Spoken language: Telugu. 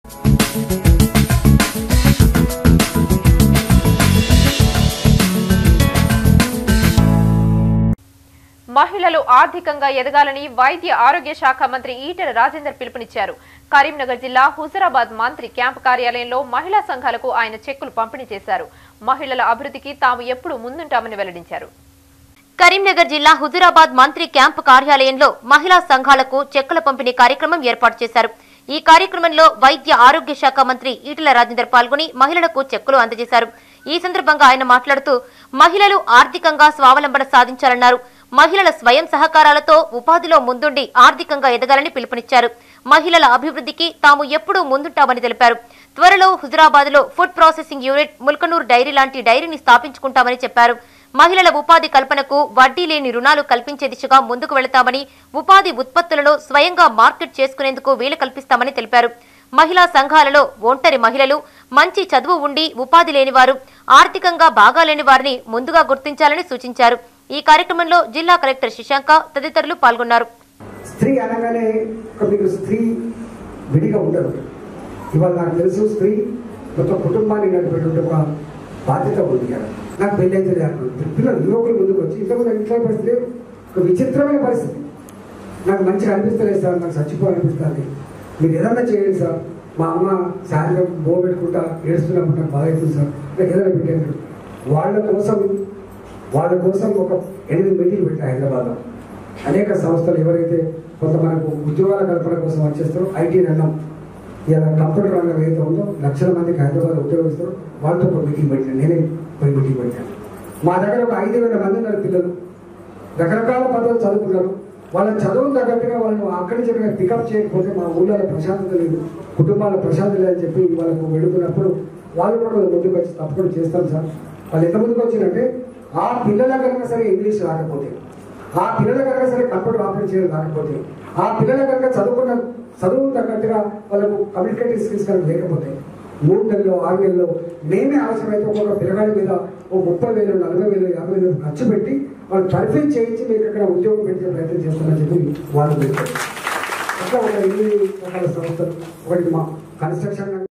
మహిళలు ఆర్థికంగా ఎదగాలని వైద్య ఆరోగ్య శాఖ మంత్రి ఈటెల రాజేందర్ పిలుపునిచ్చారు కరీంనగర్ జిల్లా హుజరాబాద్ మంత్రి క్యాంపు కార్యాలయంలో మహిళా సంఘాలకు ఆయన చెక్కులు పంపిణీ చేశారు మహిళల అభివృద్ధికి తాము ఎప్పుడూ ముందుంటామని వెల్లడించారు కరీంనగర్ జిల్లా హుజురాబాద్ మంత్రి క్యాంపు కార్యాలయంలో మహిళా సంఘాలకు చెక్కుల పంపిణీ కార్యక్రమం ఏర్పాటు చేశారు ఈ కార్యక్రమంలో వైద్య ఆరోగ్య శాఖ మంత్రి ఈటెల రాజేందర్ పాల్గొని మహిళలకు చెక్కులు అందజేశారు ఈ సందర్భంగా ఆయన మాట్లాడుతూ మహిళలు ఆర్థికంగా స్వావలంబన సాధించాలన్నారు మహిళల స్వయం సహకారాలతో ఉపాధిలో ముందుండి ఆర్థికంగా ఎదగాలని పిలుపునిచ్చారు మహిళల అభివృద్ధికి తాము ఎప్పుడూ ముందుంటామని తెలిపారు త్వరలో హుజురాబాద్ లో food processing unit Mulkanoor dairy లాంటి డైరీని స్థాపించుకుంటామని చెప్పారు మహిళల ఉపాధి కల్పనకు వడ్డీ లేని రుణాలు కల్పించే దిశగా ముందుకు వెళతామని ఉపాధి ఉత్పత్తులను స్వయంగా మార్కెట్ చేసుకునేందుకు వీలు కల్పిస్తామని తెలిపారు మహిళా సంఘాలలో ఒంటరి మహిళలు మంచి చదువు ఉండి ఉపాధి లేనివారు ఆర్థికంగా బాగాలేని వారిని ముందుగా గుర్తించాలని సూచించారు ఈ కార్యక్రమంలో జిల్లా కలెక్టర్ శశాంక తదితరులు పాల్గొన్నారు స్త్రీ అనగానే ఒక మీకు స్త్రీ విడిగా ఉండదు ఇవాళ నాకు తెలుసు స్త్రీ మొత్తం కుటుంబాన్ని నడిపేటువంటి ఒక బాధ్యత ఉంది కదా నాకు పెళ్ళి అయితే లేదు పిల్లలు యువకులు ముందుకు వచ్చి ఇంతకుముందు ఇంట్లో పరిస్థితి ఒక విచిత్రమైన పరిస్థితి నాకు మంచిగా అనిపిస్తలేదు సార్ నాకు చచ్చిపోవాలనిపిస్తుంది మీరు ఏదన్నా చేయండి సార్ మా అమ్మ సాయంత్రం బో పెట్టుకుంటా ఏడుస్తున్నప్పుడు నాకు బాగా అవుతుంది సార్ నాకు ఏదైనా పెట్టాను వాళ్ళ కోసం వాళ్ళ కోసం ఒక ఎనిమిది మీటింగ్ పెట్టా హైదరాబాద్లో అనేక సంస్థలు ఎవరైతే కొంత మనకు ఉద్యోగాల కల్పన కోసం వచ్చేస్తారో ఐటీ రంగం ఇలా కంప్యూటర్ రంగం ఏదైతే ఉందో లక్షల మందికి హైదరాబాద్ ఉద్యోగిస్తారు వాళ్ళతో ఒక మీటింగ్ పెట్టాను నేనే పోయి మీటింగ్ పెట్టాను మా దగ్గర ఒక ఐదు వేల మంది ఉన్నారు పిల్లలు రకరకాల పద్ధతులు చదువుకున్నారు వాళ్ళ చదువు తగ్గట్టుగా వాళ్ళను అక్కడి నుంచి ఇక్కడ పికప్ చేయకపోతే మా ఊళ్ళో ప్రశాంతత లేదు కుటుంబాల ప్రశాంతత లేదని చెప్పి వాళ్ళకు వెళుతున్నప్పుడు వాళ్ళు కూడా ముందుకు వచ్చి తప్పకుండా చేస్తాం సార్ వాళ్ళు ఎంత ముందుకు వచ్చిందంటే ఆ పిల్లల కనుక సరే ఇంగ్లీష్ రాకపోతే ఆ పిల్లల కనుక సరే కంప్యూటర్ ఆపరేట్ చేయడం రాకపోతే ఆ పిల్లల కనుక చదువుకున్న చదువు తగ్గట్టుగా వాళ్ళకు కమ్యూనికేటివ్ స్కిల్స్ కనుక లేకపోతే మూడు నెలలు ఆరు నెలలు మేమే అవసరమైతే ఒక్కొక్క పిల్లగాడి మీద ఓ ముప్పై వేలు నలభై వేలు యాభై వేలు ఖర్చు పెట్టి వాళ్ళు టర్ఫింగ్ చేయించి మీకు ఇక్కడ ఉద్యోగం పెట్టే ప్రయత్నం చేస్తామని చెప్పి వాళ్ళు పెట్టారు అట్లా ఒక ఎనిమిది రకాల సంస్థలు ఒకటి మా కన్స్ట్రక్షన్